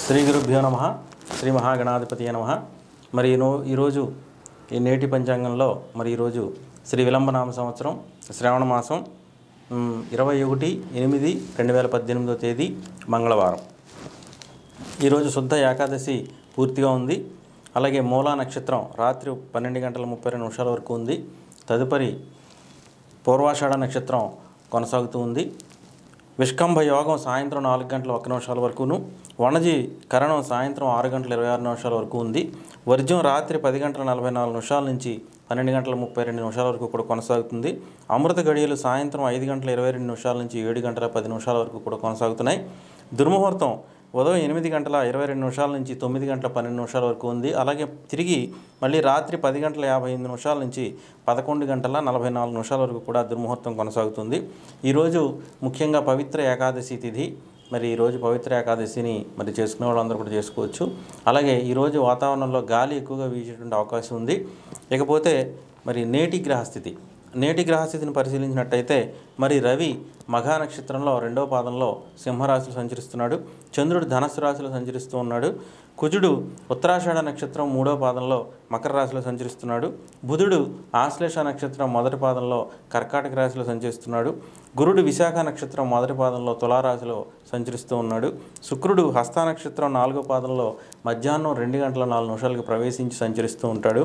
శ్రీ గురుభ్యో నమ శ్రీ మహాగణాధిపతి నమ మరి ఈ నో- ఈరోజు ఈ నేటి పంచాంగంలో మరి ఈరోజు శ్రీ విలంబనామ సంవత్సరం శ్రావణ మాసం మ్, ఇరవై ఒకటి ఎనిమిది రెండు వేల పద్దెనిమిదో తేదీ మంగళవారం ఈరోజు శుద్ధ ఏకాదశి పూర్తిగా ఉంది అలాగే మూలా నక్షత్రం రాత్రి పన్నెండు గంటల ముప్పై రెండు నిమిషాల వరకు ఉంది తదుపరి పూర్వాషాఢ నక్షత్రం కొనసాగుతూ ఉంది విష్కంభ యోగం సాయంత్రం నాలుగు గంటల ఒక్క నిమిషాల వరకును వణజి కరణం సాయంత్రం ఆరు గంటల ఇరవై ఆరు నిమిషాల వరకు ఉంది వర్జం రాత్రి పది గంటల నలభై నాలుగు నిమిషాల నుంచి పన్నెండు గంటల ముప్పై రెండు నిమిషాల వరకు కూడా కొనసాగుతుంది అమృత గడియలు సాయంత్రం ఐదు గంటల ఇరవై రెండు నిమిషాల నుంచి ఏడు గంటల పది నిమిషాల వరకు కూడా కొనసాగుతున్నాయి దుర్ముహూర్తం ఉదయం ఎనిమిది గంటల ఇరవై రెండు నిమిషాల నుంచి తొమ్మిది గంటల పన్నెండు నిమిషాల వరకు ఉంది అలాగే తిరిగి మళ్ళీ రాత్రి పది గంటల యాభై ఎనిమిది నిమిషాల నుంచి పదకొండు గంటల నలభై నాలుగు నిమిషాల వరకు కూడా దుర్ముహూర్తం కొనసాగుతుంది ఈరోజు ముఖ్యంగా పవిత్ర ఏకాదశి తిథి మరి ఈరోజు పవిత్ర ఏకాదశిని మరి చేసుకునే వాళ్ళందరూ కూడా చేసుకోవచ్చు అలాగే ఈరోజు వాతావరణంలో గాలి ఎక్కువగా వీచేటువంటి అవకాశం ఉంది ఇకపోతే మరి నేటి గ్రహస్థితి నేటి గ్రహస్థితిని పరిశీలించినట్టయితే మరి రవి మఘా నక్షత్రంలో రెండవ పాదంలో సింహరాశిలో సంచరిస్తున్నాడు చంద్రుడు ధనస్సు రాశిలో సంచరిస్తూ ఉన్నాడు కుజుడు ఉత్తరాషాఢ నక్షత్రం మూడవ పాదంలో మకర రాశిలో సంచరిస్తున్నాడు బుధుడు ఆశ్లేష నక్షత్రం మొదటి పాదంలో కర్కాటక రాశిలో సంచరిస్తున్నాడు గురుడు విశాఖ నక్షత్రం మొదటి పాదంలో తులారాశిలో సంచరిస్తూ ఉన్నాడు శుక్రుడు హస్త నక్షత్రం నాలుగో పాదంలో మధ్యాహ్నం రెండు గంటల నాలుగు నిమిషాలకు ప్రవేశించి సంచరిస్తూ ఉంటాడు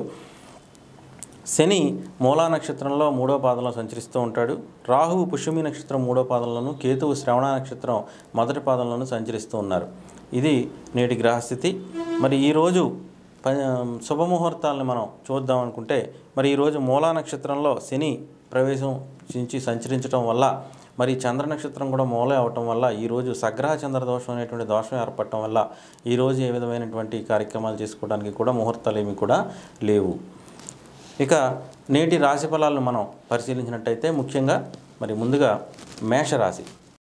శని మూలా నక్షత్రంలో మూడో పాదంలో సంచరిస్తూ ఉంటాడు రాహువు పుష్యమి నక్షత్రం మూడో పాదంలోను కేతువు శ్రవణ నక్షత్రం మొదటి పాదంలోను సంచరిస్తూ ఉన్నారు ఇది నేటి గ్రహస్థితి మరి ఈరోజు ప శుభముహూర్తాలను మనం చూద్దాం అనుకుంటే మరి ఈరోజు మూలా నక్షత్రంలో శని ప్రవేశం నుంచి సంచరించడం వల్ల మరి చంద్ర నక్షత్రం కూడా మూలే అవటం వల్ల ఈరోజు సగ్రహ చంద్ర దోషం అనేటువంటి దోషం ఏర్పడటం వల్ల ఈరోజు ఏ విధమైనటువంటి కార్యక్రమాలు చేసుకోవడానికి కూడా ముహూర్తాలు ఏమి కూడా లేవు ఇక నేటి రాశి ఫలాలను మనం పరిశీలించినట్టయితే ముఖ్యంగా మరి ముందుగా మేషరాశి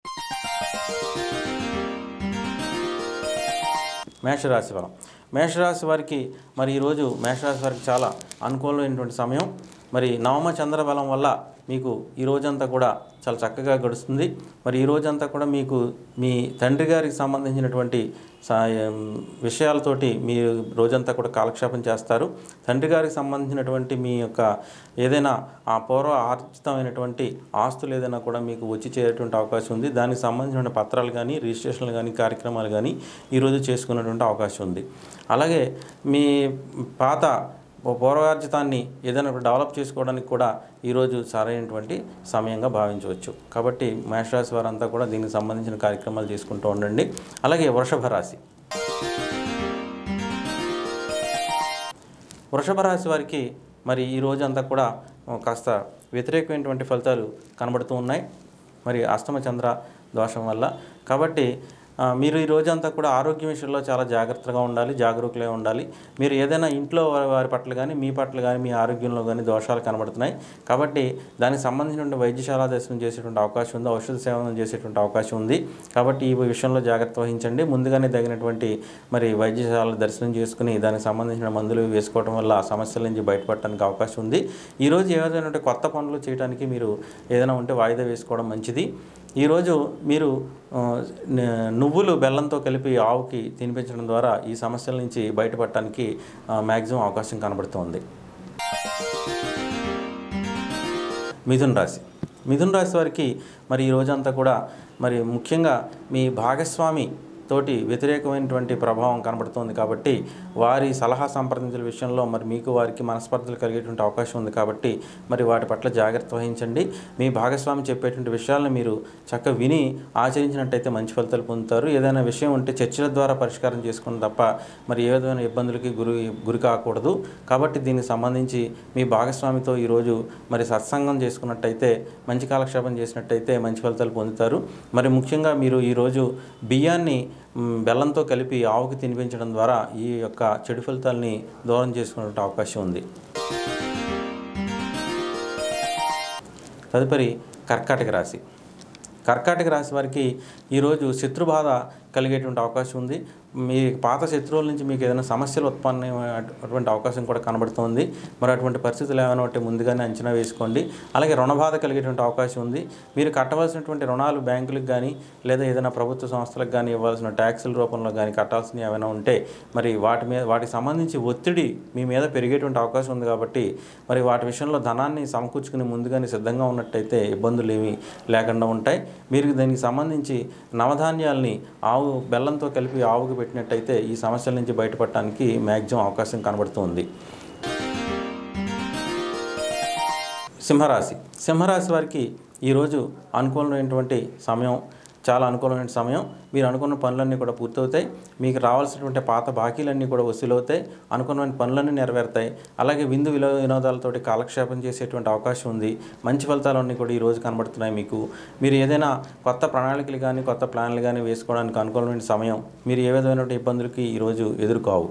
మేషరాశి ఫలం మేషరాశి వారికి మరి ఈరోజు మేషరాశి వారికి చాలా అనుకూలమైనటువంటి సమయం మరి నవమ చంద్ర బలం వల్ల మీకు ఈ రోజంతా కూడా చాలా చక్కగా గడుస్తుంది మరి ఈ రోజంతా కూడా మీకు మీ తండ్రి గారికి సంబంధించినటువంటి సా- ఏం, విషయాలతోటి మీ రోజంతా కూడా కాలక్షేపం చేస్తారు తండ్రి గారికి సంబంధించినటువంటి మీ యొక్క ఏదైనా ఆ పూర్వ ఆర్జితమైనటువంటి ఆస్తులు ఏదైనా కూడా మీకు వచ్చి చేరేటువంటి అవకాశం ఉంది దానికి సంబంధించిన పత్రాలు కానీ రిజిస్ట్రేషన్లు కానీ కార్యక్రమాలు కానీ ఈరోజు చేసుకునేటువంటి అవకాశం ఉంది అలాగే మీ పాత ఓ పూర్వార్జితాన్ని ఏదైనా ఒకటి డెవలప్ చేసుకోవడానికి కూడా ఈరోజు సరైనటువంటి సమయంగా భావించవచ్చు కాబట్టి మేషరాశి వారంతా కూడా దీనికి సంబంధించిన కార్యక్రమాలు చేసుకుంటూ ఉండండి అలాగే వృషభ రాశి వృషభ రాశి వారికి మరి ఈ రోజు అంతా కూడా ఆ, కాస్త వ్యతిరేకమైనటువంటి ఫలితాలు కనబడుతూ ఉన్నాయి మరి అష్టమ చంద్ర దోషం వల్ల కాబట్టి ఆ, మీరు ఈ రోజంతా కూడా ఆరోగ్య విషయంలో చాలా జాగ్రత్తగా ఉండాలి జాగరూకులే ఉండాలి మీరు ఏదైనా ఇంట్లో వారి వారి పట్ల కానీ మీ పట్ల కానీ మీ ఆరోగ్యంలో కానీ దోషాలు కనబడుతున్నాయి కాబట్టి దానికి సంబంధించినటువంటి వైద్యశాల దర్శనం చేసేటువంటి అవకాశం ఉంది ఔషధ సేవనం చేసేటువంటి అవకాశం ఉంది కాబట్టి ఈ విషయంలో జాగ్రత్త వహించండి ముందుగానే తగినటువంటి మరి వైద్యశాల దర్శనం చేసుకుని దానికి సంబంధించిన మందులు వేసుకోవడం వల్ల ఆ సమస్యల నుంచి బయటపడటానికి అవకాశం ఉంది ఈరోజు ఏదైనా కొత్త పనులు చేయడానికి మీరు ఏదైనా ఉంటే వాయిదా వేసుకోవడం మంచిది ఈరోజు మీరు ఆ, న- నువ్వులు బెల్లంతో కలిపి ఆవుకి తినిపించడం ద్వారా ఈ సమస్యల నుంచి బయటపడటానికి మ్యాక్సిమం అవకాశం కనబడుతోంది మిథున్ రాశి మిథున్ రాశి వారికి మరి ఈ రోజంతా కూడా మరి ముఖ్యంగా మీ భాగస్వామి తోటి వ్యతిరేకమైనటువంటి ప్రభావం కనబడుతోంది కాబట్టి వారి సలహా సంప్రదించిన విషయంలో మరి మీకు వారికి మనస్పర్ధలు కలిగేటువంటి అవకాశం ఉంది కాబట్టి మరి వాటి పట్ల జాగ్రత్త వహించండి మీ భాగస్వామి చెప్పేటువంటి విషయాలను మీరు చక్కగా విని ఆచరించినట్టయితే మంచి ఫలితాలు పొందుతారు ఏదైనా విషయం ఉంటే చర్చల ద్వారా పరిష్కారం చేసుకుని తప్ప మరి ఏ విధమైన ఇబ్బందులకి గురి గురి కాకూడదు కాబట్టి దీనికి సంబంధించి మీ భాగస్వామితో ఈరోజు మరి సత్సంగం చేసుకున్నట్టయితే మంచి కాలక్షేపం చేసినట్టయితే మంచి ఫలితాలు పొందుతారు మరి ముఖ్యంగా మీరు ఈరోజు బియ్యాన్ని మ్, బెల్లంతో కలిపి ఆవుకి తినిపించడం ద్వారా ఈ యొక్క చెడు ఫలితాలని దూరం చేసుకునే అవకాశం ఉంది తదుపరి కర్కాటక రాశి కర్కాటక రాశి వారికి ఈరోజు శత్రుబాధ కలిగేటువంటి అవకాశం ఉంది మీ పాత శత్రువుల నుంచి మీకు ఏదైనా సమస్యలు ఉత్పన్న అటువంటి అవకాశం కూడా కనబడుతుంది మరి అటువంటి పరిస్థితులు ఏమైనా ఉంటే ముందుగానే అంచనా వేసుకోండి అలాగే రుణ బాధ కలిగేటువంటి అవకాశం ఉంది మీరు కట్టవలసినటువంటి రుణాలు బ్యాంకులకు కానీ లేదా ఏదైనా ప్రభుత్వ సంస్థలకు కానీ ఇవ్వాల్సిన ట్యాక్సుల రూపంలో కానీ కట్టాల్సినవి ఏమైనా ఉంటే మరి వాటి మీద వాటికి సంబంధించి ఒత్తిడి మీ మీద పెరిగేటువంటి అవకాశం ఉంది కాబట్టి మరి వాటి విషయంలో ధనాన్ని సమకూర్చుకుని ముందుగానే సిద్ధంగా ఉన్నట్టయితే ఇబ్బందులు ఏమీ లేకుండా ఉంటాయి మీరు దానికి సంబంధించి నవధాన్యాల్ని ఆవు బెల్లంతో కలిపి ఆవుకు పెట్టినట్టయితే ఈ సమస్యల నుంచి బయటపడటానికి మ్యాక్సిమం అవకాశం కనబడుతుంది సింహరాశి సింహరాశి వారికి ఈరోజు అనుకూలమైనటువంటి సమయం చాలా అనుకూలమైన సమయం మీరు అనుకున్న పనులన్నీ కూడా పూర్తవుతాయి మీకు రావాల్సినటువంటి పాత బాకీలన్నీ కూడా వసూలవుతాయి అనుకున్న పనులన్నీ నెరవేరుతాయి అలాగే విందు విలో వినోదాలతోటి కాలక్షేపం చేసేటువంటి అవకాశం ఉంది మంచి ఫలితాలన్నీ కూడా ఈరోజు కనబడుతున్నాయి మీకు మీరు ఏదైనా కొత్త ప్రణాళికలు కానీ కొత్త ప్లాన్లు కానీ వేసుకోవడానికి అనుకూలమైన సమయం మీరు ఏ విధమైన ఇబ్బందులకి ఈరోజు ఎదుర్కోవు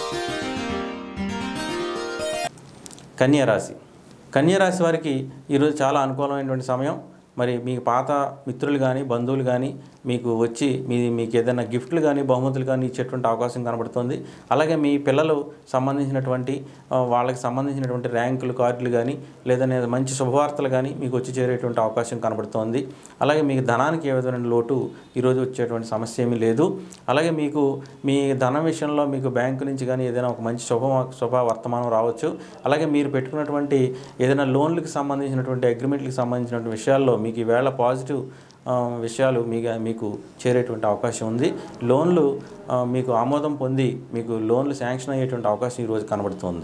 కన్యా రాశి కన్యా రాశి వారికి ఈరోజు చాలా అనుకూలమైనటువంటి సమయం మరి మీ పాత మిత్రులు కానీ బంధువులు కానీ మీకు వచ్చి మీ మీకు ఏదైనా గిఫ్ట్లు కానీ బహుమతులు కానీ ఇచ్చేటువంటి అవకాశం కనబడుతుంది అలాగే మీ పిల్లలు సంబంధించినటువంటి ఆ, వాళ్ళకి సంబంధించినటువంటి ర్యాంకులు కార్డులు కానీ లేదనే మంచి శుభవార్తలు కానీ మీకు వచ్చి చేరేటువంటి అవకాశం కనబడుతోంది అలాగే మీకు ధనానికి ఏ విధమైన లోటు ఈరోజు వచ్చేటువంటి సమస్య ఏమీ లేదు అలాగే మీకు మీ ధనం విషయంలో మీకు బ్యాంకు నుంచి కానీ ఏదైనా ఒక మంచి శుభ శుభ వర్తమానం రావచ్చు అలాగే మీరు పెట్టుకున్నటువంటి ఏదైనా లోన్లకు సంబంధించినటువంటి అగ్రిమెంట్లకు సంబంధించినటువంటి విషయాల్లో మీకు ఈవేళ పాజిటివ్ ఆ, విషయాలు మీ మీకు చేరేటువంటి అవకాశం ఉంది లోన్లు ఆ, మీకు ఆమోదం పొంది మీకు లోన్లు శాంక్షన్ అయ్యేటువంటి అవకాశం ఈరోజు కనబడుతుంది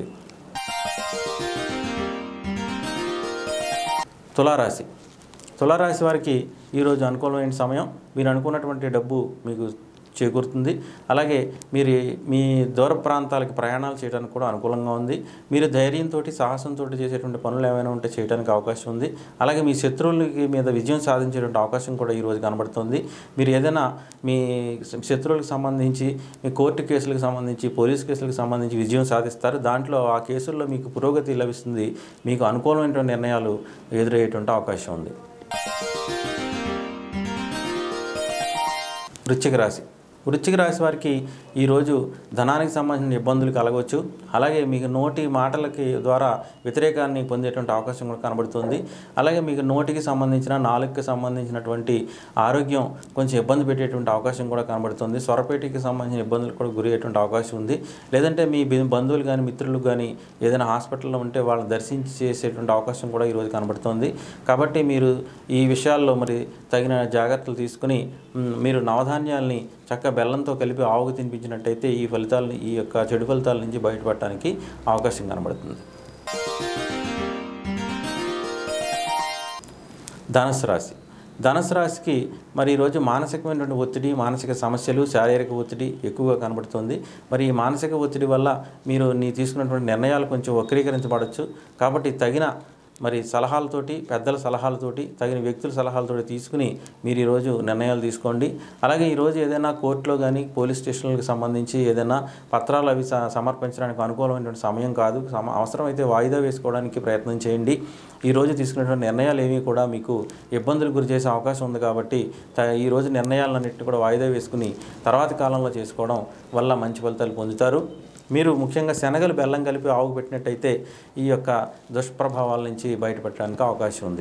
తులారాశి తులారాశి వారికి ఈరోజు అనుకూలమైన సమయం మీరు అనుకున్నటువంటి డబ్బు మీకు చేకూరుతుంది అలాగే మీరు మీ దూర ప్రాంతాలకు ప్రయాణాలు చేయడానికి కూడా అనుకూలంగా ఉంది మీరు ధైర్యంతో సాహసంతో చేసేటువంటి పనులు ఏమైనా ఉంటే చేయడానికి అవకాశం ఉంది అలాగే మీ శత్రువులకి మీద విజయం సాధించేటువంటి అవకాశం కూడా ఈరోజు కనబడుతుంది మీరు ఏదైనా మీ శత్రువులకు సంబంధించి మీ కోర్టు కేసులకు సంబంధించి పోలీస్ కేసులకు సంబంధించి విజయం సాధిస్తారు దాంట్లో ఆ కేసుల్లో మీకు పురోగతి లభిస్తుంది మీకు అనుకూలమైనటువంటి నిర్ణయాలు ఎదురయ్యేటువంటి అవకాశం ఉంది వృశ్చిక రాశి వృశ్చిక రాశి వారికి ఈరోజు ధనానికి సంబంధించిన ఇబ్బందులు కలగవచ్చు అలాగే మీకు నోటి మాటలకి ద్వారా వ్యతిరేకాన్ని పొందేటువంటి అవకాశం కూడా కనబడుతుంది అలాగే మీకు నోటికి సంబంధించిన నాలుగుకి సంబంధించినటువంటి ఆరోగ్యం కొంచెం ఇబ్బంది పెట్టేటువంటి అవకాశం కూడా కనబడుతుంది స్వరపేటికి సంబంధించిన ఇబ్బందులు కూడా గురయ్యేటువంటి అవకాశం ఉంది లేదంటే మీ బి- బంధువులు కానీ మిత్రులు కానీ ఏదైనా హాస్పిటల్లో ఉంటే వాళ్ళని దర్శించి చేసేటువంటి అవకాశం కూడా ఈరోజు కనబడుతుంది కాబట్టి మీరు ఈ విషయాల్లో మరి తగిన జాగ్రత్తలు తీసుకుని మ్, మీరు నవధాన్యాల్ని చక్క బెల్లంతో కలిపి ఆవుకు తినిపించినట్టయితే ఈ ఫలితాలని ఈ యొక్క చెడు ఫలితాల నుంచి బయటపడటానికి అవకాశం కనబడుతుంది ధనుసు రాశి ధనుసు రాశికి మరి ఈరోజు మానసికమైనటువంటి ఒత్తిడి మానసిక సమస్యలు శారీరక ఒత్తిడి ఎక్కువగా కనబడుతుంది మరి ఈ మానసిక ఒత్తిడి వల్ల మీరు నీ తీసుకున్నటువంటి నిర్ణయాలు కొంచెం వక్రీకరించబడవచ్చు కాబట్టి తగిన మరి సలహాలతోటి పెద్దల సలహాలతోటి తగిన వ్యక్తుల సలహాలతోటి తీసుకుని మీరు ఈరోజు నిర్ణయాలు తీసుకోండి అలాగే ఈరోజు ఏదైనా కోర్టులో కానీ పోలీస్ స్టేషన్లకు సంబంధించి ఏదైనా పత్రాలు అవి స- సమర్పించడానికి అనుకూలమైనటువంటి సమయం కాదు సమ అవసరమైతే వాయిదా వేసుకోవడానికి ప్రయత్నం చేయండి ఈరోజు తీసుకున్నటువంటి నిర్ణయాలు ఏమీ కూడా మీకు ఇబ్బందులు గురి చేసే అవకాశం ఉంది కాబట్టి త- ఈ రోజు నిర్ణయాలన్నింటినీ కూడా వాయిదా వేసుకుని తర్వాతి కాలంలో చేసుకోవడం వల్ల మంచి ఫలితాలు పొందుతారు మీరు ముఖ్యంగా శనగలు బెల్లం కలిపి ఆవుకు పెట్టినట్టయితే ఈ యొక్క దుష్ప్రభావాల నుంచి బయటపడడానికి అవకాశం ఉంది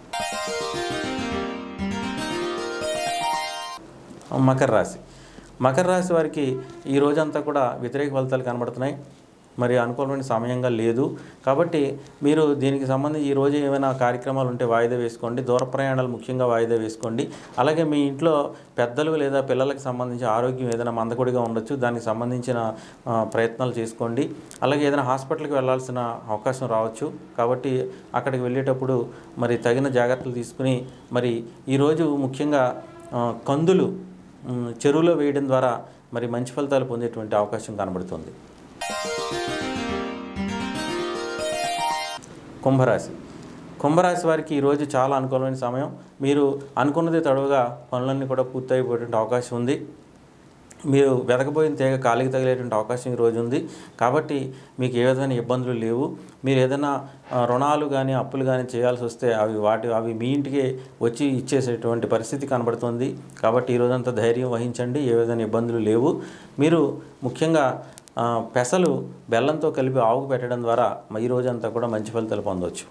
మకర రాశి మకర రాశి వారికి ఈ రోజంతా కూడా వ్యతిరేక ఫలితాలు కనబడుతున్నాయి మరి అనుకూలమైన సమయంగా లేదు కాబట్టి మీరు దీనికి సంబంధించి ఈ రోజు ఏమైనా కార్యక్రమాలు ఉంటే వాయిదా వేసుకోండి దూర ప్రయాణాలు ముఖ్యంగా వాయిదా వేసుకోండి అలాగే మీ ఇంట్లో పెద్దలు లేదా పిల్లలకు సంబంధించి ఆరోగ్యం ఏదైనా మందకొడిగా ఉండొచ్చు దానికి సంబంధించిన ఆ, ప్రయత్నాలు చేసుకోండి అలాగే ఏదైనా హాస్పిటల్కి వెళ్ళాల్సిన అవకాశం రావచ్చు కాబట్టి అక్కడికి వెళ్ళేటప్పుడు మరి తగిన జాగ్రత్తలు తీసుకుని మరి ఈరోజు ముఖ్యంగా ఆ, కందులు మ్, చెరువులో వేయడం ద్వారా మరి మంచి ఫలితాలు పొందేటువంటి అవకాశం కనబడుతుంది కుంభరాశి కుంభరాశి వారికి ఈరోజు చాలా అనుకూలమైన సమయం మీరు అనుకున్నది తడవుగా పనులన్నీ కూడా పూర్తయిపోయేటువంటి అవకాశం ఉంది మీరు వెతకపోయిన తీగ కాలికి తగిలేటువంటి అవకాశం ఈ రోజు ఉంది కాబట్టి మీకు ఏ విధమైన ఇబ్బందులు లేవు మీరు ఏదైనా ఆ, రుణాలు కానీ అప్పులు కానీ చేయాల్సి వస్తే అవి వాటి అవి మీ ఇంటికే వచ్చి ఇచ్చేసేటువంటి పరిస్థితి కనబడుతుంది కాబట్టి ఈ రోజంతా ధైర్యం వహించండి ఏ విధమైన ఇబ్బందులు లేవు మీరు ముఖ్యంగా ఆ, పెసలు బెల్లంతో కలిపి ఆవుకు పెట్టడం ద్వారా ఈ రోజంతా కూడా మంచి ఫలితాలు పొందవచ్చు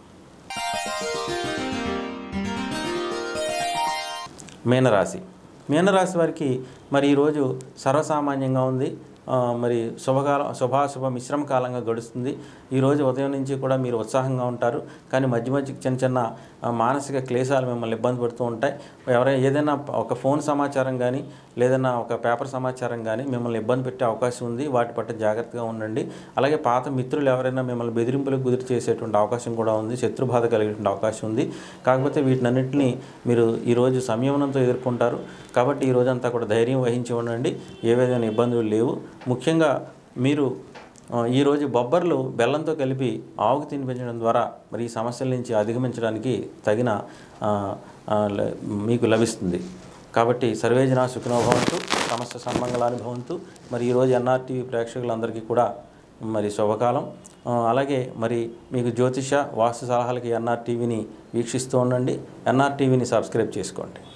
మీనరాశి మీనరాశి వారికి మరి ఈరోజు సర్వసామాన్యంగా ఉంది ఆ, మరి శుభకాలం శుభాశుభ మిశ్రమ కాలంగా గడుస్తుంది ఈరోజు ఉదయం నుంచి కూడా మీరు ఉత్సాహంగా ఉంటారు కానీ మధ్య మధ్య చిన్న చిన్న ఆ, మానసిక క్లేశాలు మిమ్మల్ని ఇబ్బంది పడుతూ ఉంటాయి ఎవరైనా ఏదైనా ఒక ఫోన్ సమాచారం కానీ లేదన్నా ఒక పేపర్ సమాచారం కానీ మిమ్మల్ని ఇబ్బంది పెట్టే అవకాశం ఉంది వాటి పట్ల జాగ్రత్తగా ఉండండి అలాగే పాత మిత్రులు ఎవరైనా మిమ్మల్ని బెదిరింపులకు గురి చేసేటువంటి అవకాశం కూడా ఉంది శత్రుబాధ కలిగేటువంటి అవకాశం ఉంది కాకపోతే వీటినన్నింటినీ మీరు ఈరోజు సంయమనంతో ఎదుర్కొంటారు కాబట్టి ఈ రోజంతా కూడా ధైర్యం వహించి ఉండండి ఏ విధమైన ఇబ్బందులు లేవు ముఖ్యంగా మీరు ఆ, ఈరోజు బొబ్బర్లు బెల్లంతో కలిపి ఆవుకు తినిపించడం ద్వారా మరి ఈ సమస్యల నుంచి అధిగమించడానికి తగిన ఆ, ఆ, ల- మీకు లభిస్తుంది కాబట్టి సర్వేజన సుఖినోభవంతు సమస్య సన్మంగళాన్ని భవంతు మరి ఈరోజు ఎన్ఆర్టీవీ ప్రేక్షకులందరికీ కూడా మరి శుభకాలం ఆ, అలాగే మరి మీకు జ్యోతిష వాస్తు సలహాలకి ఎన్ఆర్టీవీని వీక్షిస్తూ ఉండండి ఎన్ఆర్టీవీని సబ్స్క్రైబ్ చేసుకోండి